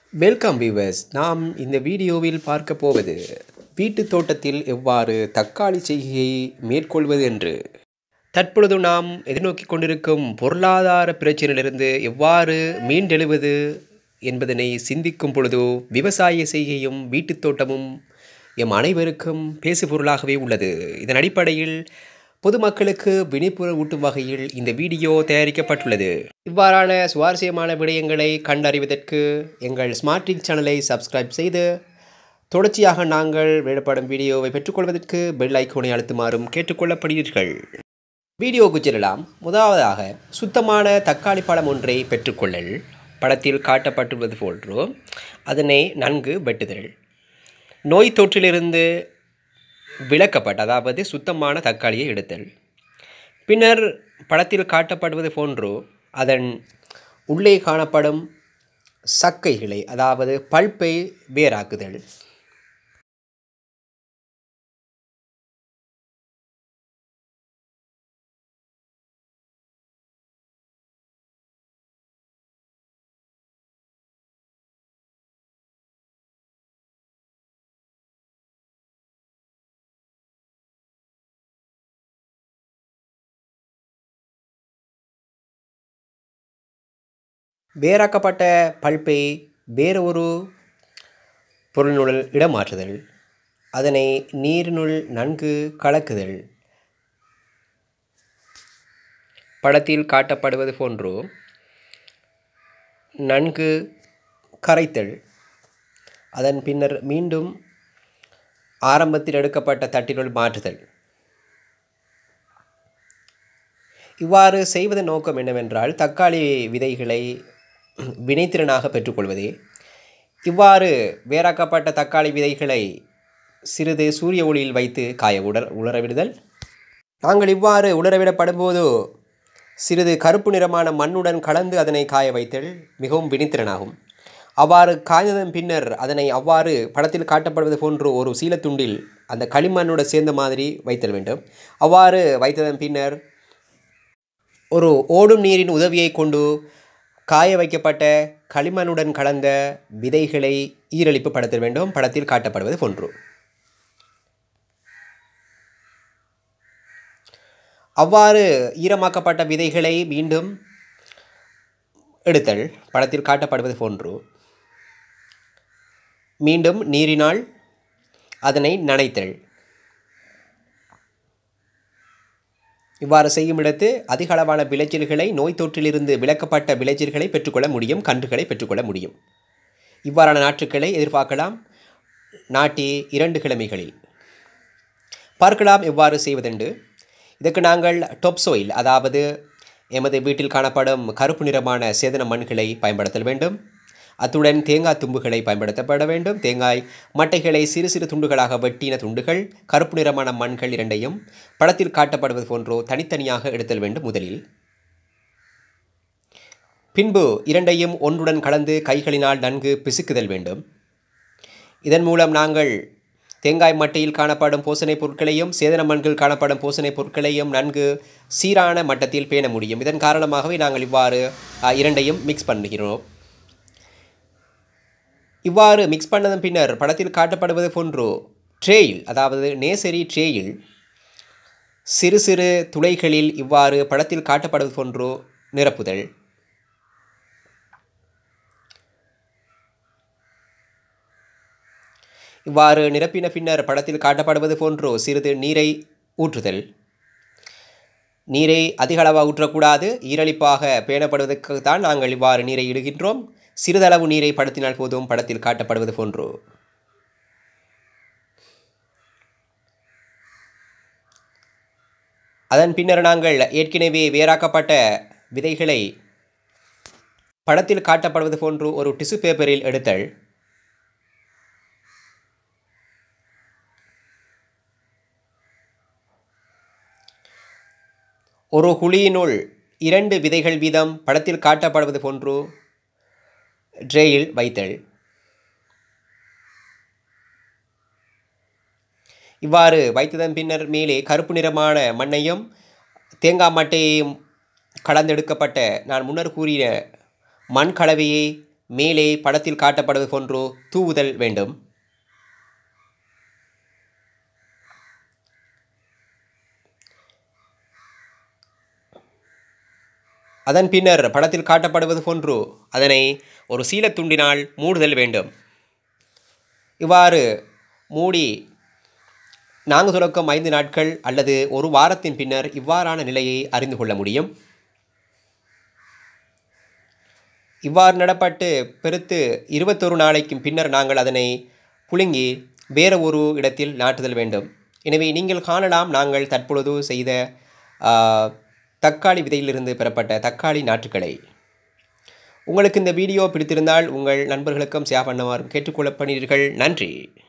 welcome viewers நாம் இந்த வீடியோவில் பார்க்க போவது வீட்டுத் தோட்டத்தில் எவ்வாறு தக்காளி செய்கையை மேற்கொள்வது என்று தற்பொழுது நாம் எதிர்நோக்கி கொண்டிருக்கும் பொருளாதார பிரச்சனையிலிருந்து எவ்வாறு மீண்டெழுவது என்பதனை சிந்திக்கும் பொழுது விவசாய செய்கையும் வீட்டுத் தோட்டமும் எம் அனைவருக்கும் பேசுபொருளாகவே உள்ளது இதன் அடிப்படையில் பொதுமக்களுக்கு விழிப்புணர்வு ஊட்டும் வகையில் இந்த வீடியோ தயாரிக்கப்பட்டுள்ளது இவ்வாறான சுவாரஸ்யமான விடயங்களை கண்டறிவதற்கு எங்கள் ஸ்மார்ட் ட்ரிக் சேனலை சப்ஸ்கிரைப் செய்து தொடர்ச்சியாக நாங்கள் வெளியிடப்படும் வீடியோவை பெற்றுக்கொள்வதற்கு பெல் ஐக்கோனை அழுத்துமாறும் கேட்டுக்கொள்ளப்படுகிறீர்கள் வீடியோவுக்கு செல்லலாம் முதலாவதாக சுத்தமான தக்காளி பழம் ஒன்றை பெற்றுக்கொள்ளல் படத்தில் காட்டப்பட்டுள்ளது போன்றோ அதனை நன்கு வெட்டுதல் நோய் தொற்றிலிருந்து விளக்கப்பட்ட அதாவது சுத்தமான தக்காளியை எடுத்தல் பின்னர் படத்தில் காட்டப்படுவது போன்றோ அதன் உள்ளே காணப்படும் சக்கைகளை அதாவது பல்ப்பை வேறாக்குதல் வேறாக்கப்பட்ட பல்ப்பை வேறு ஒரு பொருளினுள் இடமாற்றுதல் அதனை நீரினுள் நன்கு கலக்குதல் படத்தில் காட்டப்படுவது போன்றோ நன்கு கரைத்தல் அதன் பின்னர் மீண்டும் ஆரம்பத்தில் எடுக்கப்பட்ட தட்டினுள் மாற்றுதல் இவ்வாறு செய்வதன் நோக்கம் என்னவென்றால் தக்காளி விதைகளை வினைத்திறனாக பெற்றுக்கொள்வதே இவ்வாறு வேறாக்கப்பட்ட தக்காளி விதைகளை சிறிது சூரிய ஒளியில் வைத்து காய உடர் உலரவிடுதல் நாங்கள் இவ்வாறு உலரவிடப்படும் போது சிறிது கருப்பு நிறமான மண்ணுடன் கலந்து அதனை காய வைத்தல் மிகவும் வினைத்திறனாகும் அவ்வாறு காய்ந்ததன் பின்னர் அதனை அவ்வாறு படத்தில் காட்டப்படுவது போன்று ஒரு சீலத்துண்டில் அந்த களிமண்ணோடு சேர்ந்த மாதிரி வைத்தல் வேண்டும் அவ்வாறு வைத்ததன் பின்னர் ஒரு ஓடும் நீரின் உதவியை கொண்டு காய வைக்கப்பட்ட களிமண்ணுடன் கலந்த விதைகளை ஈரழிப்பு படுத்த வேண்டும் படத்தில் காட்டப்படுவது போன்று அவ்வாறு ஈரமாக்கப்பட்ட விதைகளை மீண்டும் எடுத்தல் படத்தில் காட்டப்படுவது போன்று மீண்டும் நீரினால் அதனை நனைத்தல் இவ்வாறு செய்யும் இடத்து அதிக அளவான விளைச்சல்களை நோய் தொற்றிலிருந்து விலக்கப்பட்ட விளைச்சல்களை பெற்றுக்கொள்ள முடியும் கன்றுகளை பெற்றுக்கொள்ள முடியும் இவ்வாறான நாற்றுக்களை எதிர்பார்க்கலாம் நாட்டி இரண்டு கிழமைகளில் பார்க்கலாம் எவ்வாறு செய்வதென்று இதற்கு நாங்கள் டொப் சோயில் அதாவது எமது வீட்டில் காணப்படும் கருப்பு நிறமான சேதன மண்களை பயன்படுத்தல் வேண்டும் அத்துடன் தேங்காய் தும்புகளை பயன்படுத்தப்பட வேண்டும் தேங்காய் மட்டைகளை சிறு சிறு துண்டுகளாக வெட்டின துண்டுகள் கருப்பு நிறமான மண்கள் இரண்டையும் படத்தில் காட்டப்படுவது போன்றோ தனித்தனியாக எடுத்தல் வேண்டும் முதலில் பின்பு இரண்டையும் ஒன்றுடன் கலந்து கைகளினால் நன்கு பிசுக்குதல் வேண்டும் இதன் மூலம் நாங்கள் தேங்காய் மட்டையில் காணப்படும் பூசணை பொருட்களையும் சேதன மண்கள் காணப்படும் பூசணை பொருட்களையும் நன்கு சீரான மட்டத்தில் பேண முடியும் இதன் காரணமாகவே நாங்கள் இவ்வாறு இரண்டையும் மிக்ஸ் பண்ணுகிறோம் இவ்வாறு மிக்ஸ் பண்ணதன் பின்னர் படத்தில் காட்டப்படுவது போன்றோ ட்ரேயில் அதாவது நேசரி ட்ரேயில் சிறு சிறு துளைகளில் இவ்வாறு படத்தில் காட்டப்படுவது போன்றோ நிரப்புதல் இவ்வாறு நிரப்பின பின்னர் படத்தில் காட்டப்படுவது போன்றோ சிறிது நீரை ஊற்றுதல் நீரை அதிக அளவாக ஊற்றக்கூடாது ஈரழிப்பாக பேணப்படுவதற்கு தான் நாங்கள் இவ்வாறு நீரை இடுகின்றோம் சிறிதளவு நீரை படத்தினால் போதும் படத்தில் காட்டப்படுவது போன்றோ அதன் பின்னர் நாங்கள் ஏற்கனவே வேறாக்கப்பட்ட விதைகளை படத்தில் காட்டப்படுவது போன்று ஒரு டிஷ்யூ பேப்பரில் எடுத்தல் ஒரு குழியினுள் இரண்டு விதைகள் வீதம் படத்தில் காட்டப்படுவது போன்று ட்ரேயில் வைத்தல் இவ்வாறு வைத்ததன் பின்னர் மேலே கருப்பு நிறமான மண்ணையும் தேங்காய் மட்டையையும் கலந்தெடுக்கப்பட்ட நான் முன்னர் கூறிய மண் கலவையை மேலே படத்தில் காட்டப்படுவது போன்று தூவுதல் வேண்டும் அதன் பின்னர் படத்தில் காட்டப்படுவது போன்று அதனை ஒரு சீலத்துண்டினால் மூடுதல் வேண்டும் இவ்வாறு மூடி நான்கு தொடக்கம் ஐந்து நாட்கள் அல்லது ஒரு வாரத்தின் பின்னர் இவ்வாறான நிலையை அறிந்து கொள்ள முடியும் இவ்வாறு நடப்பட்டு பெருத்து இருபத்தொரு நாளைக்கும் பின்னர் நாங்கள் அதனை புழுங்கி வேறு ஒரு இடத்தில் நாட்டுதல் வேண்டும் எனவே நீங்கள் காணலாம் நாங்கள் தற்பொழுது செய்த ஆ, தக்காளி விதையிலிருந்து பெறப்பட்ட தக்காளி நாற்றுக்களை உங்களுக்கு இந்த வீடியோ பிடித்திருந்தால் உங்கள் நண்பர்களுக்கும் ஷேர் பண்ணுமாறு கேட்டுக்கொள்ளப்படுகிறீர்கள் நன்றி